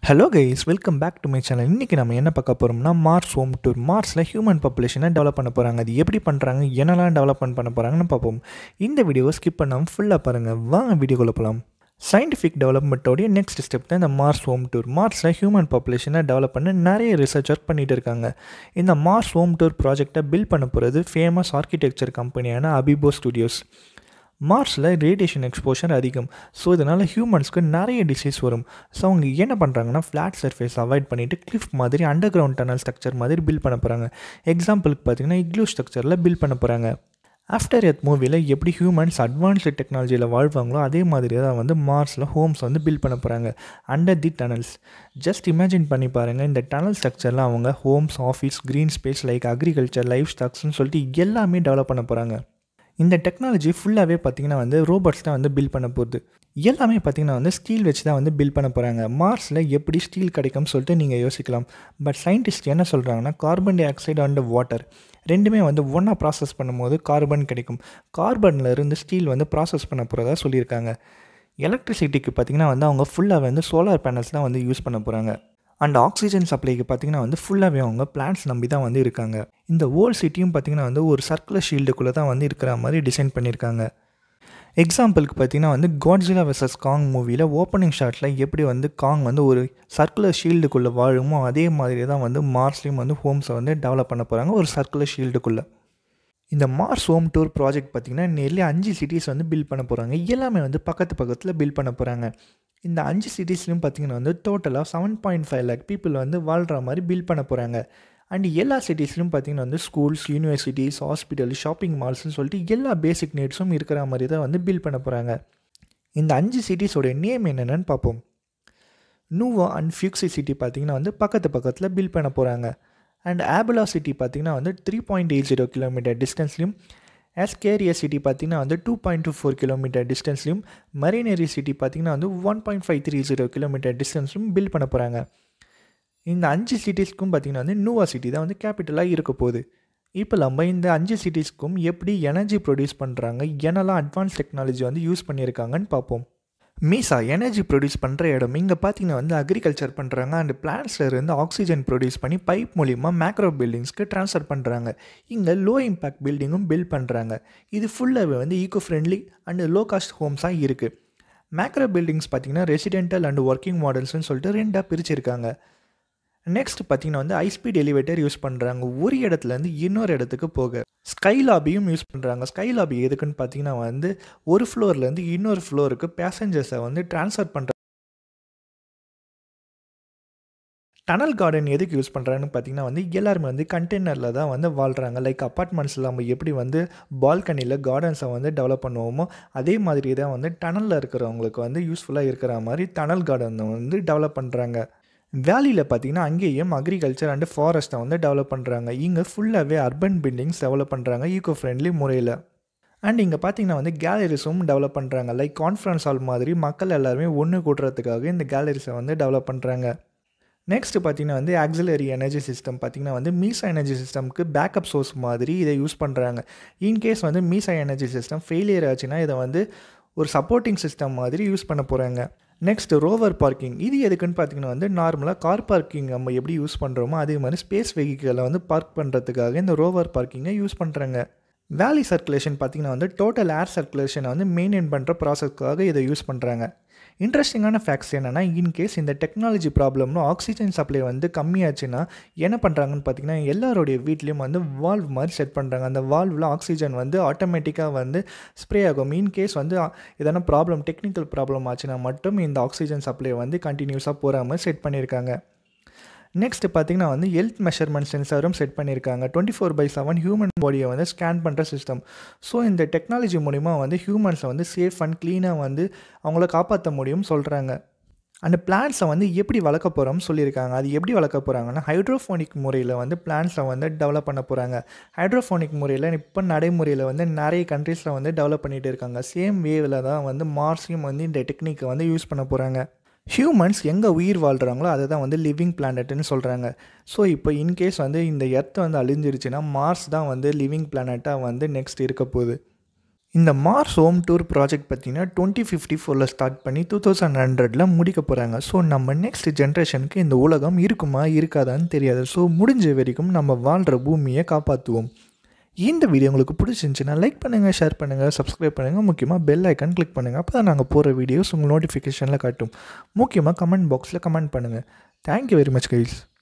hello guys welcome back to my channel இன்றைக்கி நம்ம என்ன பார்க்க போகிறோம்னா மார்ஸ் ஹோம் டூர் மார்ஸில் ஹியூமன் பாப்புலேஷனை டெவலப் பண்ண போகிறாங்க அது எப்படி பண்ணுறாங்க என்னெல்லாம் டெவலப்மெண்ட் பண்ண போகிறாங்கன்னு பார்ப்போம் இந்த வீடியோவை ஸ்கிப் பண்ணாமல் ஃபுல்லாக பாருங்கள் வாங்க வீடியோக்குள்ளே போகலாம் சயின்டிஃபிக் டெவலப்மெண்ட்டோடைய நெக்ஸ்ட் ஸ்டெப் தான் இந்த மார்ஸ் ஹோம் டூர் மார்ஸில் ஹியூமன் பாப்புலேஷனை டெவலப் பண்ண நிறைய ரிசர்ச் ஒர்க் பண்ணிட்டு இருக்காங்க இந்த மார்ஸ் ஹோம் டூர் ப்ராஜெக்டை பில்ட் பண்ண போகிறது ஃபேமஸ் ஆர்கிடெக்சர் கம்பெனியான அபிபோ ஸ்டுடியோஸ் மார்ஸில் ரேடியேஷன் எக்ஸ்போஷர் அதிகம் ஸோ இதனால் ஹியூமன்ஸ்க்கு நிறைய டிசீஸ் வரும் ஸோ அவங்க என்ன பண்ணுறாங்கன்னா ஃப்ளாட் சர்ஃபேஸ் அவாய்ட் பண்ணிவிட்டு கிளிஃப் மாதிரி அண்டர் கிரவுண்ட் டனல் ஸ்ட்ரக்சர் மாதிரி பில்ட் பண்ண போகிறாங்க எக்ஸாம்பிளுக்கு பார்த்தீங்கன்னா இக்லூ ஸ்ட்ரக்சரில் பில்ட் பண்ண போகிறாங்க ஆஃப்டர் எத் மூவியில் எப்படி ஹியூமன்ஸ் அட்வான்ஸ்டு டெக்னாலஜியில் வாழ்வாங்களோ அதே மாதிரி தான் வந்து மார்ஸில் ஹோம்ஸ் வந்து பில்ட் பண்ண போகிறாங்க under the tunnels just imagine பண்ணி பாருங்கள் இந்த டனல் ஸ்ட்ரக்சரில் அவங்க homes office green space like agriculture life ஸ்டாக்ஸ்னு சொல்லிட்டு எல்லாமே டெவலப் பண்ண போகிறாங்க இந்த டெக்னாலஜி ஃபுல்லாகவே பார்த்திங்கன்னா வந்து ரோபோட்ஸ் தான் வந்து பில்ட் பண்ண போகுது எல்லாமே பார்த்திங்கன்னா வந்து ஸ்டீல் வச்சு தான் வந்து பில்ட் பண்ண போகிறாங்க மார்ஸில் எப்படி ஸ்டீல் கிடைக்கும்னு சொல்லிட்டு நீங்கள் யோசிக்கலாம் பட் சயின்டிஸ்ட் என்ன சொல்கிறாங்கன்னா carbon dioxide and water ரெண்டுமே வந்து ஒன்றா ப்ராசஸ் பண்ணும்போது கார்பன் கிடைக்கும் கார்பனில் இருந்து ஸ்டீல் வந்து ப்ராசஸ் பண்ண போகிறதா சொல்லியிருக்காங்க எலக்ட்ரிசிட்டிக்கு பார்த்திங்கன்னா வந்து அவங்க ஃபுல்லாக வந்து சோலார் பேனல்ஸ் தான் வந்து யூஸ் பண்ண போகிறாங்க அண்ட் ஆக்சிஜன் சப்ளைக்கு பார்த்திங்கன்னா வந்து ஃபுல்லாகவே அவங்க பிளான்ஸ் நம்பி தான் வந்து இருக்காங்க இந்த ஓல்ட் சிட்டியும் பார்த்திங்கன்னா வந்து ஒரு சர்க்குலர் ஷீல்டுக்குள்ளே தான் வந்து இருக்கிற மாதிரி டிசைன் பண்ணியிருக்காங்க எக்ஸாம்பிளுக்கு பார்த்தீங்கன்னா வந்து காட்ஸிலா வெர்சஸ் காங் மூவியில் ஓப்பனிங் ஷாட்டில் எப்படி வந்து காங் வந்து ஒரு சர்க்குலர் ஷீல்டுக்குள்ளே வாழுமோ அதே மாதிரி தான் வந்து மார்ஸ்லேயும் வந்து ஹோம்ஸை வந்து டெவலப் பண்ண போகிறாங்க ஒரு சர்க்குலர் ஷீல்டுக்குள்ளே இந்த மார்ஸ் ஹோம் டூர் ப்ராஜெக்ட் பார்த்திங்கன்னா நியர்லி அஞ்சு சிட்டிஸ் வந்து பில்ட் பண்ண போகிறாங்க எல்லாமே வந்து பக்கத்து பக்கத்தில் பில்ட் பண்ண போகிறாங்க இந்த அஞ்சு சிட்டிஸ்லையும் பார்த்திங்கன்னா வந்து டோட்டலாக seven point five lakh people வந்து வாழ்கிற மாதிரி பில்ட் பண்ண போகிறாங்க அண்ட் எல்லா சிட்டிஸ்லையும் பார்த்திங்கன்னா வந்து ஸ்கூல்ஸ் யூனிவர்சிட்டிஸ் ஹாஸ்பிட்டல் ஷாப்பிங் மால்ஸ்னு சொல்லிட்டு எல்லா பேசிக் நீட்ஸும் இருக்கிற மாதிரி தான் வந்து பில்ட் பண்ண போகிறாங்க இந்த அஞ்சு சிட்டிஸோடைய நேம் என்னென்னு பார்ப்போம் நூவா அண்ட் ஃபியூக்ஸி சிட்டி பார்த்திங்கன்னா வந்து பக்கத்து பக்கத்தில் பில்ட் பண்ண போகிறாங்க அண்ட் ஆபுலா சிட்டி பார்த்திங்கன்னா வந்து three point eight zero kilometre டிஸ்டன்ஸ்லையும் எஸ்கேரியா சிட்டி பார்த்திங்கன்னா வந்து two point two four kilometre டிஸ்டன்ஸ்லையும் மரீனரி சிட்டி பார்த்திங்கன்னா வந்து one point five three zero kilometre டிஸ்டன்ஸ்லையும் பில்ட் பண்ண போகிறாங்க இந்த அஞ்சு சிட்டிஸ்க்கும் பார்த்திங்கன்னா வந்து நூவா சிட்டி தான் வந்து கேபிட்டலாக இருக்க போகுது இப்போ நம்ம இந்த அஞ்சு சிட்டிஸ்க்கும் எப்படி எனர்ஜி ப்ரொடியூஸ் பண்ணுறாங்க என்னெல்லாம் அட்வான்ஸ் டெக்னாலஜி வந்து யூஸ் பண்ணியிருக்காங்கன்னு பார்ப்போம் மீசா எனர்ஜி ப்ரொடியூஸ் பண்ணுற இடம் இங்கே பார்த்தீங்கன்னா வந்து அக்ரிகல்ச்சர் பண்ணுறாங்க அண்ட் பிளான்ஸில் இருந்து ஆக்சிஜன் ப்ரொடியூஸ் பண்ணி பைப் மூலிமா மேக்ரோ பில்டிங்ஸ்க்கு ட்ரான்ஸ்ஃபர் பண்ணுறாங்க இங்கே லோ இம்பேக்ட் பில்டிங்கும் பில்ட் பண்ணுறாங்க இது ஃபுல்லாகவே வந்து eco friendly and low cost ஹோம்ஸாக இருக்குது மேக்ரோ பில்டிங்ஸ் பார்த்திங்கன்னா ரெசிடென்டல் அண்ட் ஒர்க்கிங் மாடல்ஸ்னு சொல்லிட்டு ரெண்டாக பிரிச்சிருக்காங்க நெக்ஸ்ட் பார்த்திங்கன்னா வந்து ஹைஸ்பீட் எலிவேட்டர் யூஸ் பண்ணுறாங்க ஒரு இடத்துலேருந்து இன்னொரு இடத்துக்கு போக ஸ்கை லாபியும் யூஸ் பண்ணுறாங்க ஸ்கை லாபி எதுக்குன்னு பார்த்தீங்கன்னா வந்து ஒரு ஃப்ளோர்லேருந்து இன்னொரு ஃப்ளோருக்கு பேசஞ்சர்ஸை வந்து ட்ரான்ஸ்ஃபர் பண்ணுற டனல் கார்டன் எதுக்கு யூஸ் பண்ணுறாங்கன்னு பார்த்தீங்கன்னா வந்து எல்லாருமே வந்து கண்டெய்னரில் தான் வந்து வாழ்கிறாங்க லைக் அப்பார்ட்மெண்ட்ஸில் நம்ம எப்படி வந்து பால்கனியில் கார்டன்ஸை வந்து டெவலப் பண்ணுவோமோ அதே மாதிரி தான் வந்து டனலில் இருக்கிறவங்களுக்கு வந்து யூஸ்ஃபுல்லாக இருக்கிற மாதிரி டனல் கார்டனை வந்து டெவலப் பண்ணுறாங்க வேலியில் பார்த்தீங்கன்னா அங்கேயும் அக்ரிகல்ச்சர் அண்டு ஃபாரஸ்ட்டை வந்து டெவலப் பண்ணுறாங்க இங்கே ஃபுல்லாகவே அர்பன் பில்டிங்ஸ் டெவலப் பண்ணுறாங்க ஈகோ ஃப்ரெண்ட்லி முறையில் அண்ட் இங்கே பார்த்தீங்கன்னா வந்து கேலரிஸும் டெவலப் பண்ணுறாங்க லைக் கான்ஃபரன்ஸ் ஹால் மாதிரி மக்கள் எல்லாருமே ஒன்று கூட்டுறதுக்காக இந்த கேலரிஸை வந்து டெவலப் பண்ணுறாங்க நெக்ஸ்ட் பார்த்தீங்கன்னா வந்து ஆக்சிலரி எனர்ஜி சிஸ்டம் பார்த்திங்கன்னா வந்து மீசா எனர்ஜி சிஸ்டம்க்கு பேக்கப் சோர்ஸ் மாதிரி இதை யூஸ் பண்ணுறாங்க இன்கேஸ் வந்து மீசா எனர்ஜி சிஸ்டம் ஃபெயிலியர் ஆச்சுன்னா இதை வந்து ஒரு சப்போர்ட்டிங் சிஸ்டம் மாதிரி யூஸ் பண்ண போகிறாங்க நெக்ஸ்ட் ரோவர் பார்க்கிங் இது எதுக்குன்னு பார்த்தீங்கன்னா வந்து நார்மலாக கார் பார்க்கிங் நம்ம எப்படி யூஸ் பண்ணுறோமோ அதே மாதிரி ஸ்பேஸ் வெஹிக்கிளை வந்து பார்க் பண்ணுறதுக்காக இந்த ரோவர் பார்க்கிங்கை யூஸ் பண்ணுறாங்க வேலி சர்க்குலேஷன் பார்த்திங்கன்னா வந்து டோட்டல் ஏர் சர்க்குலேஷனை வந்து மெயின்டைன் பண்ணுற ப்ராசஸ்க்காக இதை யூஸ் பண்ணுறாங்க இன்ட்ரெஸ்டிங்கான ஃபேக்ட்ஸ் என்னென்னா இன்கேஸ் இந்த டெக்னாலஜி ப்ராப்ளம்னு ஆக்சிஜன் சப்ளை வந்து கம்மியாச்சுன்னா என்ன பண்ணுறாங்கன்னு பார்த்தீங்கன்னா எல்லாருடைய வீட்லேயும் வந்து வால்வ் மாதிரி செட் பண்ணுறாங்க அந்த வால்வில் ஆக்சிஜன் வந்து ஆட்டோமேட்டிக்காக வந்து ஸ்ப்ரே ஆகும் இன்கேஸ் வந்து எதனா ப்ராப்ளம் டெக்னிக்கல் ப்ராப்ளம் ஆச்சுன்னா மட்டும் இந்த ஆக்சிஜன் சப்ளை வந்து கண்டினியூஸாக போகிற மாதிரி செட் பண்ணியிருக்காங்க நெக்ஸ்ட் பார்த்திங்கன்னா வந்து ஹெல்த் மெஷர்மெண்ட் சென்சாரும் செட் பண்ணியிருக்காங்க twenty four by seven human பாடியை வந்து ஸ்கேன் பண்ணுற சிஸ்டம் ஸோ இந்த டெக்னாலஜி மூலிமா வந்து ஹியூமன்ஸை வந்து சேஃப் அண்ட் க்ளீனாக வந்து அவங்கள காப்பாற்ற முடியும் சொல்கிறாங்க அந்த பிளான்ஸை வந்து எப்படி வளர்க்க போகிறோம்னு சொல்லியிருக்காங்க அது எப்படி வளர்க்க போகிறாங்கன்னா ஹைட்ரோஃபோனிக் முறையில் வந்து பிளான்ஸை வந்து டெவலப் பண்ண போகிறாங்க ஹைட்ரோஃபோனிக் முறையில் இப்போ நடைமுறையில் வந்து நிறைய கண்ட்ரீஸில் வந்து டெவலப் பண்ணிகிட்டு இருக்காங்க சேம் வேவில் தான் வந்து மார்ஸையும் வந்து இந்த டெக்னிக்கை வந்து யூஸ் பண்ண போகிறாங்க ஹியூமன்ஸ் எங்கே உயிர் வாழ்கிறாங்களோ அதை தான் வந்து லிவிங் பிளானட்னு சொல்கிறாங்க ஸோ இப்போ இன்கேஸ் வந்து இந்த எர்த் வந்து அழிஞ்சிருச்சுன்னா மார்ஸ் தான் வந்து லிவிங் பிளானட்டாக வந்து நெக்ஸ்ட் இருக்க போகுது இந்த மார்ஸ் ஹோம் டூர் ப்ராஜெக்ட் பார்த்தீங்கன்னா டுவெண்ட்டி ஃபிஃப்டி ஃபோரில் ஸ்டார்ட் பண்ணி டூ தௌசண்ட் ஹண்ட்ரடில் முடிக்க போகிறாங்க ஸோ நம்ம நெக்ஸ்ட் ஜென்ரேஷனுக்கு இந்த உலகம் இருக்குமா இருக்காதான்னு தெரியாது ஸோ முடிஞ்ச வரைக்கும் நம்ம வாழ்கிற பூமியை காப்பாற்றுவோம் இந்த வீடியோ உங்களுக்கு பிடிச்சிருந்துச்சுன்னா லைக் பண்ணுங்கள் ஷேர் பண்ணுங்கள் சப்ஸ்கிரைப் பண்ணுங்கள் முக்கியமாக பெல் ஐக்கான் கிளிக் பண்ணுங்கள் அப்போ தான் நாங்கள் போகிற வீடியோஸ் உங்கள் நோட்டிஃபிகேஷனில் காட்டும் முக்கியமாக கமெண்ட் பாக்ஸில் கமெண்ட் பண்ணுங்கள் தேங்க்யூ வெரி மச் கைஸ்